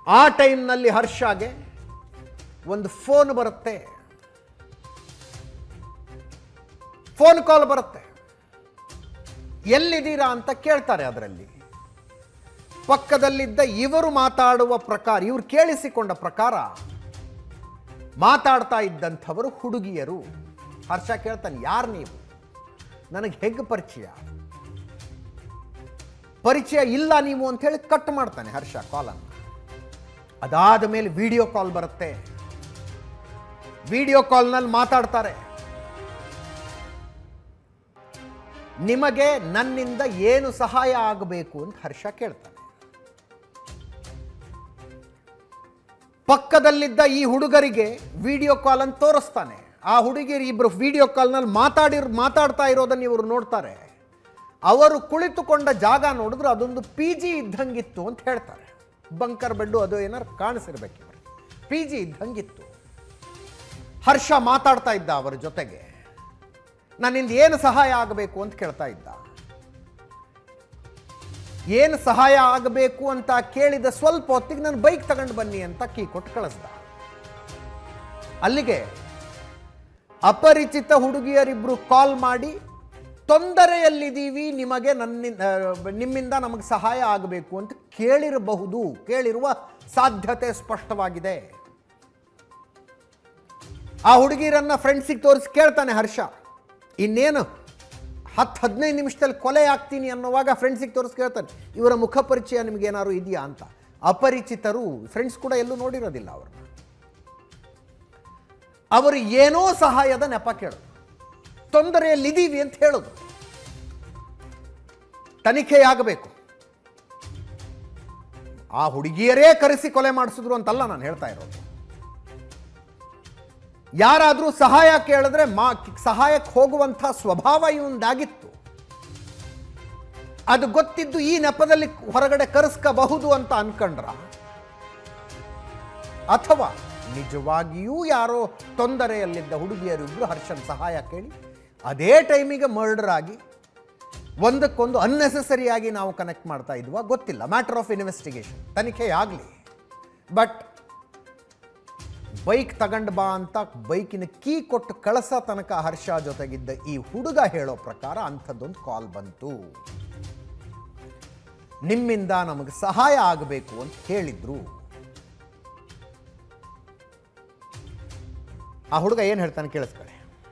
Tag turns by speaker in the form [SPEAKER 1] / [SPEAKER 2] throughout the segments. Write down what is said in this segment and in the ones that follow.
[SPEAKER 1] ಆ ಟೈಮ್ನಲ್ಲಿ ಹರ್ಷಾಗೆ ಒಂದು ಫೋನ್ ಬರುತ್ತೆ ಫೋನ್ ಕಾಲ್ ಬರುತ್ತೆ ಎಲ್ಲಿದ್ದೀರಾ ಅಂತ ಕೇಳ್ತಾರೆ ಅದರಲ್ಲಿ ಪಕ್ಕದಲ್ಲಿದ್ದ ಇವರು ಮಾತಾಡುವ ಪ್ರಕಾರ ಇವರು ಕೇಳಿಸಿಕೊಂಡ ಪ್ರಕಾರ ಮಾತಾಡ್ತಾ ಇದ್ದಂಥವರು ಹುಡುಗಿಯರು ಹರ್ಷ ಕೇಳ್ತಾನೆ ಯಾರು ನೀವು ನನಗೆ ಹೆಗ್ ಪರಿಚಯ ಪರಿಚಯ ಇಲ್ಲ ನೀವು ಅಂತ ಹೇಳಿ ಕಟ್ ಮಾಡ್ತಾನೆ ಹರ್ಷ ಕಾಲನ್ನು ಅದಾದ ಮೇಲೆ ವಿಡಿಯೋ ಕಾಲ್ ಬರುತ್ತೆ ವಿಡಿಯೋ ಕಾಲ್ನಲ್ಲಿ ಮಾತಾಡ್ತಾರೆ ನಿಮಗೆ ನನ್ನಿಂದ ಏನು ಸಹಾಯ ಆಗಬೇಕು ಅಂತ ಹರ್ಷ ಕೇಳ್ತಾನೆ ಪಕ್ಕದಲ್ಲಿದ್ದ ಈ ಹುಡುಗರಿಗೆ ವಿಡಿಯೋ ಕಾಲ್ ಅಂತ ತೋರಿಸ್ತಾನೆ ಆ ಹುಡುಗಿಯರು ಇಬ್ಬರು ವಿಡಿಯೋ ಕಾಲ್ನಲ್ಲಿ ಮಾತಾಡಿರ್ ಮಾತಾಡ್ತಾ ಇರೋದನ್ನು ಇವರು ನೋಡ್ತಾರೆ ಅವರು ಕುಳಿತುಕೊಂಡ ಜಾಗ ನೋಡಿದ್ರೆ ಅದೊಂದು ಪಿ ಜಿ ಇದ್ದಂಗಿತ್ತು ಅಂತ ಹೇಳ್ತಾರೆ ಬಂಕರ್ ಬೆಡ್ಡು ಅದು ಏನಾರು ಕಾಣಿಸಿರ್ಬೇಕು ಇವರಿಗೆ ಪಿ ಜಿ ಇದ್ದಂಗಿತ್ತು ಹರ್ಷ ಮಾತಾಡ್ತಾ ಇದ್ದ ಅವರ ಜೊತೆಗೆ ನನ್ನಿಂದ ಏನು ಸಹಾಯ ಆಗಬೇಕು ಅಂತ ಕೇಳ್ತಾ ಇದ್ದ ಏನು ಸಹಾಯ ಆಗಬೇಕು ಅಂತ ಕೇಳಿದ ಸ್ವಲ್ಪ ಹೊತ್ತಿಗೆ ನಾನು ಬೈಕ್ ತಗೊಂಡು ಬನ್ನಿ ಅಂತ ಕೀ ಕೊಟ್ಟು ಕಳಿಸ್ದ ಅಲ್ಲಿಗೆ ಅಪರಿಚಿತ ಹುಡುಗಿಯರಿಬ್ರು ಕಾಲ್ ಮಾಡಿ ತೊಂದರೆಯಲ್ಲಿದ್ದೀವಿ ನಿಮಗೆ ನನ್ನಿಂದ ನಿಮ್ಮಿಂದ ನಮಗೆ ಸಹಾಯ ಆಗಬೇಕು ಅಂತ ಕೇಳಿರಬಹುದು ಕೇಳಿರುವ ಸಾಧ್ಯತೆ ಸ್ಪಷ್ಟವಾಗಿದೆ ಆ ಹುಡುಗಿರನ್ನ ಫ್ರೆಂಡ್ಸಿಗೆ ತೋರಿಸಿ ಕೇಳ್ತಾನೆ ಹರ್ಷ ಇನ್ನೇನು ಹತ್ತು ಹದಿನೈದು ನಿಮಿಷದಲ್ಲಿ ಕೊಲೆ ಆಗ್ತೀನಿ ಅನ್ನುವಾಗ ಫ್ರೆಂಡ್ಸಿಗೆ ತೋರಿಸಿ ಕೇಳ್ತಾನೆ ಇವರ ಮುಖ ಪರಿಚಯ ನಿಮಗೇನಾದ್ರು ಇದೆಯಾ ಅಂತ ಅಪರಿಚಿತರು ಫ್ರೆಂಡ್ಸ್ ಕೂಡ ಎಲ್ಲೂ ನೋಡಿರೋದಿಲ್ಲ ಅವ್ರನ್ನ ಅವರು ಏನೋ ಸಹಾಯದ ನೆಪ ಕೇಳೋದು ತೊಂದರೆಯಲ್ಲಿದ್ದೀವಿ ಅಂತ ಹೇಳೋದು ತನಿಖೆಯಾಗಬೇಕು ಆ ಹುಡುಗಿಯರೇ ಕರೆಸಿ ಕೊಲೆ ಮಾಡಿಸಿದ್ರು ಅಂತಲ್ಲ ನಾನು ಹೇಳ್ತಾ ಇರೋದು ಯಾರಾದರೂ ಸಹಾಯ ಕೇಳಿದ್ರೆ ಮಾ ಸಹಾಯಕ್ಕೆ ಹೋಗುವಂಥ ಸ್ವಭಾವ ಇವಂದಾಗಿತ್ತು ಅದು ಗೊತ್ತಿದ್ದು ಈ ನೆಪದಲ್ಲಿ ಹೊರಗಡೆ ಕರೆಸ್ಕಬಹುದು ಅಂತ ಅನ್ಕೊಂಡ್ರ ಅಥವಾ ನಿಜವಾಗಿಯೂ ಯಾರೋ ತೊಂದರೆಯಲ್ಲಿದ್ದ ಹುಡುಗಿಯರಿಬ್ರು ಹರ್ಷನ್ ಸಹಾಯ ಕೇಳಿ ಅದೇ ಟೈಮಿಗೆ ಮರ್ಡರ್ ಆಗಿ ಒಂದಕ್ಕೊಂದು ಅನ್ನೆಸೆಸರಿಯಾಗಿ ನಾವು ಕನೆಕ್ಟ್ ಮಾಡ್ತಾ ಇದ್ವಾ ಗೊತ್ತಿಲ್ಲ ಮ್ಯಾಟರ್ ಆಫ್ ಇನ್ವೆಸ್ಟಿಗೇಷನ್ ತನಿಖೆ ಆಗಲಿ ಬಟ್ ಬೈಕ್ ತಗೊಂಡು ಬಾ ಅಂತ ಬೈಕಿನ ಕೀ ಕೊಟ್ಟು ಕಳಸ ತನಕ ಹರ್ಷ ಜೊತೆಗಿದ್ದ ಈ ಹುಡುಗ ಹೇಳೋ ಪ್ರಕಾರ ಅಂಥದ್ದೊಂದು ಕಾಲ್ ಬಂತು ನಿಮ್ಮಿಂದ ನಮಗೆ ಸಹಾಯ ಆಗಬೇಕು ಅಂತ ಹೇಳಿದ್ರು ಆ ಹುಡುಗ ಏನು ಹೇಳ್ತಾನೆ ಕೇಳಿಸ್ಕೊಳ್ಳಿ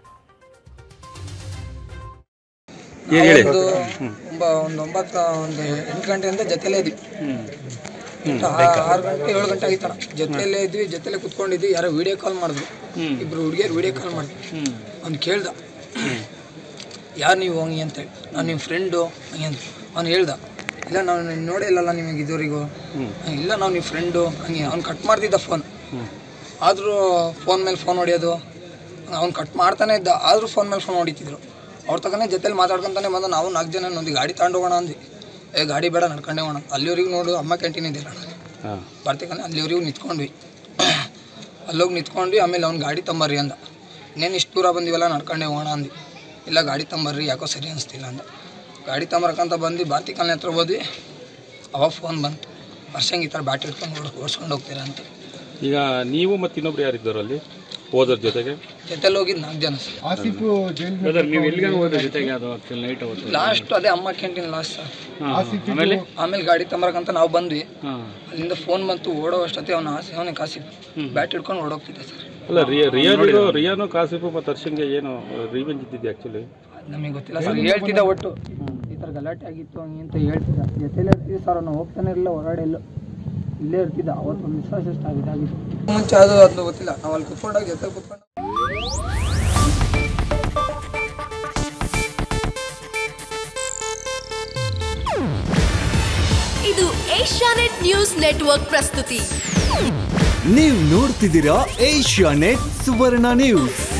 [SPEAKER 2] ಏನ್ ಹೇಳಿ
[SPEAKER 3] ಒಂದು ಒಂಬ ಒಂದು ಒಂಬತ್ತು ಒಂದು ಎಂಟು ಗಂಟೆಯಿಂದ ಜೊತೆಲೇ ಇದ್ವಿ ಆ- ಆರು ಗಂಟೆ ಏಳು ಗಂಟೆ ಆಗಿತ್ತಣ ಜೊತೆಲೇ ಇದ್ವಿ ಜೊತೆಲೇ ಕುತ್ಕೊಂಡಿದ್ವಿ ಯಾರೋ ವಿಡಿಯೋ ಕಾಲ್ ಮಾಡಿದ್ರು ಇಬ್ರು ಹುಡುಗಿಯರು ವಿಡಿಯೋ ಕಾಲ್ ಮಾಡಿದ್ರು ಅವ್ನು ಕೇಳ್ದ ಯಾರು ನೀವು ಹಂಗೆ ಅಂತೇಳಿ ನಾನು ನಿಮ್ಮ ಫ್ರೆಂಡು ಹಂಗೆ ಅಂತ ಅವ್ನು ಹೇಳ್ದ ಇಲ್ಲ ನಾವು ನಿನ್ನ ನೋಡೇ ಇಲ್ಲಲ್ಲ ನಿಮಗೆ ಇದುವರೆಗೂ ಇಲ್ಲ ನಾವು ನಿಮ್ಮ ಫ್ರೆಂಡು ಹಂಗೆ ಅವ್ನು ಕಟ್ ಮಾಡ್ತಿದ್ದ ಫೋನ್ ಆದರೂ ಫೋನ್ ಮೇಲೆ ಫೋನ್ ಹೊಡಿಯೋದು ಅವ್ನು ಕಟ್ ಮಾಡ್ತಾನೆ ಇದ್ದ ಆದರೂ ಫೋನ್ ಮೇಲೆ ಫೋನ್ ಹೊಡಿತಿದ್ರು ಅವ್ರ ತಗನೇ ಜೊತೆಲಿ ಮಾತಾಡ್ಕೊಂತಾನೆ ಬಂದು ನಾವು ನಾಲ್ಕು ಜನ ಒಂದು ಗಾಡಿ ತಗೊಂಡು ಹೋಗೋಣ ಅಂದ್ವಿ ಏ ಗಾಡಿ ಬೇಡ ನಡ್ಕೊಂಡೇ ಹೋಗೋಣ ಅಲ್ಲಿವರೆಗೂ ನೋಡು ಅಮ್ಮ ಕ್ಯಾಂಟೀನ್ ಇದೆಯಲ್ಲ
[SPEAKER 2] ಹಾಂ
[SPEAKER 3] ಬರ್ತಿಕನೆ ಅಲ್ಲಿವರೆಗೂ ನಿಂತ್ಕೊಂಡ್ವಿ ಅಲ್ಲೋಗಿ ನಿಂತ್ಕೊಂಡ್ವಿ ಆಮೇಲೆ ಅವ್ನು ಗಾಡಿ ತಂಬರ್ರಿ ಅಂದ ಇನ್ನೇನು ಇಷ್ಟು ದೂರ ಬಂದಿವಲ್ಲ ನಡ್ಕೊಂಡೇ ಹೋಗೋಣ ಅಂದ್ವಿ ಇಲ್ಲ ಗಾಡಿ ತಂಬರ್ರಿ ಯಾಕೋ ಸರಿ ಅನಿಸ್ತಿಲ್ಲ ಅಂದ ಗಾಡಿ ತಂಬರಕಂತ ಬಂದು ಬಾತಿಕಲ್ನ ಹತ್ರ ಹೋದ್ವಿ ಅವಾಗ ಫೋನ್ ಬಂತು ವರ್ಷಂಗೆ ಈ ಥರ ಬ್ಯಾಟ್ರಿ ಇಟ್ಕೊಂಡು ಓಡ್ ಓಡಿಸ್ಕೊಂಡು ಹೋಗ್ತೀರಾ ಅಂತ
[SPEAKER 2] ಈಗ ನೀವು ಮತ್ತು ಇನ್ನೊಬ್ರು ಯಾರಿದ್ದರು ಅಲ್ಲಿ ಹೋದ್ರ ಜೊತೆಗೆ
[SPEAKER 3] ಜೊತೆಲಿ ಹೋಗಿದ್ದು ನಾಲ್ಕು ಜನ ಸರ್
[SPEAKER 2] ನೀವು ಎಲ್ಲಿಗೆ ಹೋದ್ರೆ ಜೊತೆಗೆ ಅದು ನೈಟ್ ಅವತ್ತು
[SPEAKER 3] ಲಾಸ್ಟ್ ಅದೇ ಅಮ್ಮ ಕ್ಯಾಂಟೀನ್ ಲಾಸ್ಟ್ ಸರ್
[SPEAKER 2] ಆಮೇಲೆ
[SPEAKER 3] ಆಮೇಲೆ ಗಾಡಿ ತಂಬರಕಂತ ನಾವು ಬಂದ್ವಿ
[SPEAKER 2] ಹಾಂ
[SPEAKER 3] ಅಲ್ಲಿಂದ ಫೋನ್ ಬಂತು ಓಡೋ ಅಷ್ಟೊತ್ತೆ ಅವನ ಆಸೆ ಅವನೇ ಕಾಸಿ ಬ್ಯಾಟ್ ಹಿಡ್ಕೊಂಡು ಓಡೋಗ್ತಿದ್ದೆ ಸರ್
[SPEAKER 2] ಅಲ್ಲ ರಿಯಾ ರಿಯಾನು ರಿಯಾನು ಕಾಸಿಫು ಮತ್ತು ಹರ್ಷನ್ಗೆ ಏನು ರಿವೆಂಜ್ ಇದ್ದಿದ್ದು ಆ್ಯಕ್ಚುಲಿ
[SPEAKER 3] ನಮಗೆ ಗೊತ್ತಿಲ್ಲ ಸರ್ ಹೇಳ್ತಿದ್ದ ಒಟ್ಟು ಈ ಥರ ಗಲಾಟೆ ಆಗಿತ್ತು ಹಂಗೆ ಅಂತ ಹೇಳ್ತಿದ್ದ ಜೊತೆಲೇ ಇರ್ತಿದ್ದೆ ಸರ್ ನಾವು ಹೋಗ್ತಾನೆ ಇರಲಿಲ್ಲ ಹೊರಗಡೆ ಎಲ್ಲೋ ಇಲ್ಲೇ ಇರ್ತಿದ್ದ ಅವತ್ತು ಒಂದು ವಿಶ್ವಾಸ ಎಷ್ಟು ಆಗಿದ್ದಾಗಿತ್ತು ಮುಂಚೆ ಅದು ಅದು ಗೊತ್ತಿಲ್ಲ ನಾವು ಅಲ್ಲಿ ಕುತ್ಕೊಂಡಾಗ ಜೊತೆ ಕುತ್ಕೊಂಡು
[SPEAKER 4] ಇದು ಏಷ್ಯಾನೆಟ್ ನ್ಯೂಸ್ ನೆಟ್ವರ್ಕ್ ಪ್ರಸ್ತುತಿ
[SPEAKER 5] ನೀವು ನೋಡ್ತಿದ್ದೀರಾ ಏಷ್ಯಾ ನೆಟ್ ಸುವರ್ಣ ನ್ಯೂಸ್